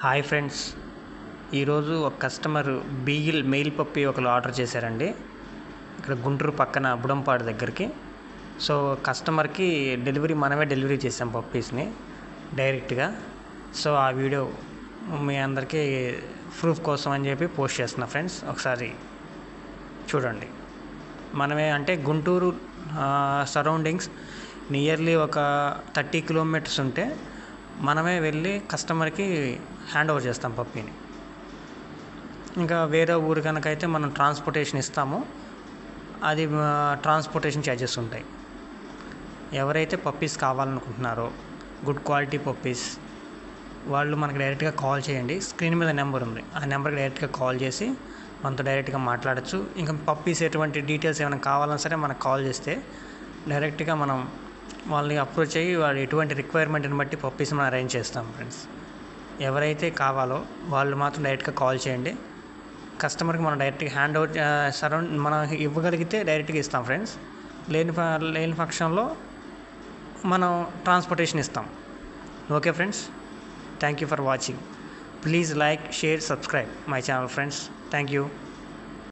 hi friends ఈరోజు ఒక customer beagle mail పప్పి ఒకరు ఆర్డర్ చేశారండి ఇక్కడ గుంటూరు పక్కన బుడంపాడు దగ్గరికి సో కస్టమర్కి డెలివరీ మనమే డెలివరీ చేసాం పప్పీస్ని డైరెక్ట్గా సో ఆ వీడియో మీ అందరికీ ప్రూఫ్ కోసం అని చెప్పి పోస్ట్ చేస్తున్నా ఫ్రెండ్స్ ఒకసారి చూడండి మనమే అంటే గుంటూరు సరౌండింగ్స్ నియర్లీ ఒక థర్టీ కిలోమీటర్స్ ఉంటే మనమే వెళ్ళి కస్టమర్కి హ్యాండ్ ఓవర్ చేస్తాం పప్పీని ఇంకా వేరే ఊరు కనుక అయితే మనం ట్రాన్స్పోర్టేషన్ ఇస్తాము అది ట్రాన్స్పోర్టేషన్ ఛార్జెస్ ఉంటాయి ఎవరైతే పప్పీస్ కావాలనుకుంటున్నారో గుడ్ క్వాలిటీ పప్పీస్ వాళ్ళు మనకి డైరెక్ట్గా కాల్ చేయండి స్క్రీన్ మీద నెంబర్ ఉంది ఆ నెంబర్కి డైరెక్ట్గా కాల్ చేసి మనతో డైరెక్ట్గా మాట్లాడచ్చు ఇంకా పప్పీస్ ఎటువంటి డీటెయిల్స్ ఏమైనా కావాలన్నా సరే మనకు కాల్ చేస్తే డైరెక్ట్గా మనం వాళ్ళని అప్రోచ్ అయ్యి వాళ్ళు ఎటువంటి రిక్వైర్మెంట్ని బట్టి పప్పీస్ మనం అరేంజ్ చేస్తాం ఫ్రెండ్స్ ఎవరైతే కావాలో వాళ్ళు మాత్రం డైరెక్ట్గా కాల్ చేయండి కస్టమర్కి మనం డైరెక్ట్గా హ్యాండ్ ఓవర్ సరౌండ్ మనం ఇవ్వగలిగితే డైరెక్ట్గా ఇస్తాం ఫ్రెండ్స్ లేని లేని పక్షంలో మనం ట్రాన్స్పోర్టేషన్ ఇస్తాం okay friends thank you for watching please like share subscribe my channel friends thank you